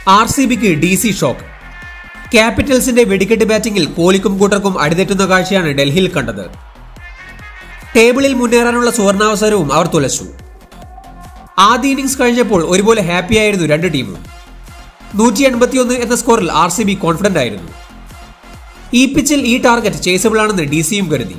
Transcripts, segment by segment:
R C ബിക്ക് D C shock ക്യാപിറ്റൽസിന്റെ വെടിക്കെട്ട് ബാറ്റിംഗിൽ കോഹ്ലിക്കും കൂട്ടർക്കും അടിതെറ്റുന്ന കാഴ്ചയാണ് ഡൽഹിയിൽ കണ്ടത് ടേബിളിൽ മുന്നേറാനുള്ള സുവർണാവസരവും അവർ തുലച്ചു ആദ്യ ഇന്നിംഗ്സ് കഴിഞ്ഞപ്പോൾ ഒരുപോലെ ഹാപ്പിയായിരുന്നു രണ്ട് ടീമും നൂറ്റി എൺപത്തിയൊന്ന് എന്ന സ്കോറിൽ ആർ സി ബി കോൺഫിഡന്റ് ആയിരുന്നു ഈ പിച്ചിൽ ഈ ടാർഗറ്റ് ചേസബിൾ ആണെന്ന് ഡി സിയും കരുതി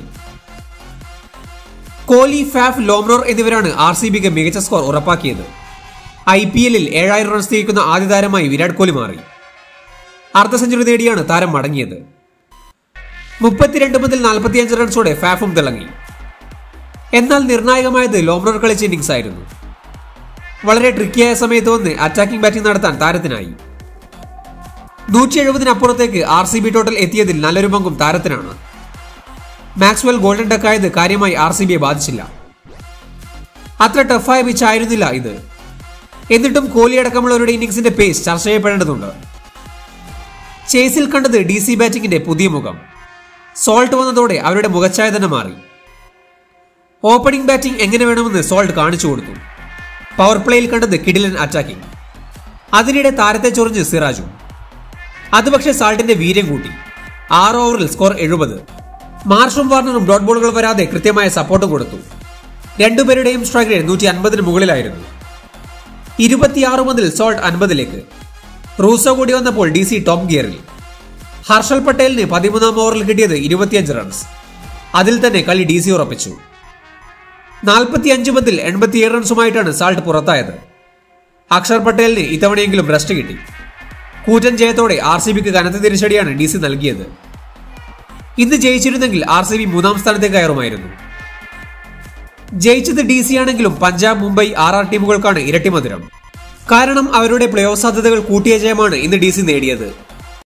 കോഹ്ലി ഫാഫ് ലോംറോർ എന്നിവരാണ് ആർ സി ബിക്ക് മികച്ച സ്കോർ ഉറപ്പാക്കിയത് ഐ പി എല്ലിൽ ഏഴായിരം റൺസ് തികക്കുന്ന ആദ്യ താരമായി വിരാട് കോഹ്ലി മാറി അർദ്ധ സെഞ്ചുറി നേടിയാണ് താരം മടങ്ങിയത് മുപ്പത്തിരണ്ട് മുതൽ നാൽപ്പത്തിയഞ്ച് റൺസോടെ ഫാഫും തിളങ്ങി എന്നാൽ നിർണായകമായത് ലോംറോർ കളിച്ച ഇന്നിംഗ്സ് ആയിരുന്നു വളരെ ട്രിക്കിയായ സമയത്ത് വന്ന് അറ്റാക്കിംഗ് ബാറ്റിംഗ് നടത്താൻ താരത്തിനായി നൂറ്റി എഴുപതിനപ്പുറത്തേക്ക് ആർ സി ബി ടോട്ടൽ എത്തിയതിൽ നല്ലൊരു പങ്കും താരത്തിനാണ് മാക്സ്വെൽ ഗോൾഡൻ ഡക്കായത് കാര്യമായി ആർ സി ബിയെ ബാധിച്ചില്ല അത്ര ടഫായ പിച്ച് ആയിരുന്നില്ല ഇത് എന്നിട്ടും കോഹ്ലി അടക്കമുള്ളവരുടെ ഇന്നിംഗ്സിന്റെ പേസ് ചർച്ച ചെയ്യപ്പെടേണ്ടതുണ്ട് ചേസിൽ കണ്ടത് ഡി സി ബാറ്റിംഗിന്റെ പുതിയ മുഖം സോൾട്ട് വന്നതോടെ അവരുടെ മുഖച്ഛായ തന്നെ മാറി ഓപ്പണിംഗ് ബാറ്റിംഗ് എങ്ങനെ വേണമെന്ന് സോൾട്ട് കാണിച്ചു കൊടുത്തു പവർ പ്ലേയിൽ കണ്ടത് കിഡിലൻ അറ്റാക്കിംഗ് അതിനിടെ താരത്തെ ചൊറിഞ്ഞ് സിറാജും അത് പക്ഷേ സാൾട്ടിന്റെ വീര്യം കൂട്ടി ആറ് ഓവറിൽ സ്കോർ എഴുപത് മാർഷും വാർണറും ഡോട്ട് ബോളുകൾ വരാതെ കൃത്യമായ സപ്പോർട്ടും കൊടുത്തു രണ്ടുപേരുടെയും സ്ട്രൈക്ക് റേറ്റ് നൂറ്റി അൻപതിന് മുകളിലായിരുന്നു ഇരുപത്തിയാറ് മുതൽ സോൾട്ട് അൻപതിലേക്ക് റൂസോ കൂടി വന്നപ്പോൾ ഡി സി ടോപ്പ് ഗിയറിൽ ഹർഷൽ പട്ടേലിന് പതിമൂന്നാം ഓവറിൽ കിട്ടിയത് ഇരുപത്തിയഞ്ച് റൺസ് അതിൽ തന്നെ കളി ഡി സി ഉറപ്പിച്ചു നാൽപ്പത്തി അഞ്ച് പന്തിൽ എൺപത്തിയേഴ് റൺസുമായിട്ടാണ് സാൾട്ട് പുറത്തായത് അക്ഷർ പട്ടേലിന് ഇത്തവണയെങ്കിലും റെസ്റ്റ് കിട്ടി കൂറ്റൻ ജയത്തോടെ ആർ സി ബിക്ക് കനത്ത തിരിച്ചടിയാണ് ഡി സി നൽകിയത് ഇന്ന് ജയിച്ചിരുന്നെങ്കിൽ ആർ സി ബി മൂന്നാം സ്ഥാനത്തേക്ക് കയറുമായിരുന്നു ജയിച്ചത് ഡി സി ആണെങ്കിലും പഞ്ചാബ് മുംബൈ ആർ ആർ ടീമുകൾക്കാണ് ഇരട്ടി മധുരം കാരണം അവരുടെ പ്ലേ ഓഫ് സാധ്യതകൾ കൂട്ടിയ ജയമാണ് ഇന്ന് ഡി സി നേടിയത്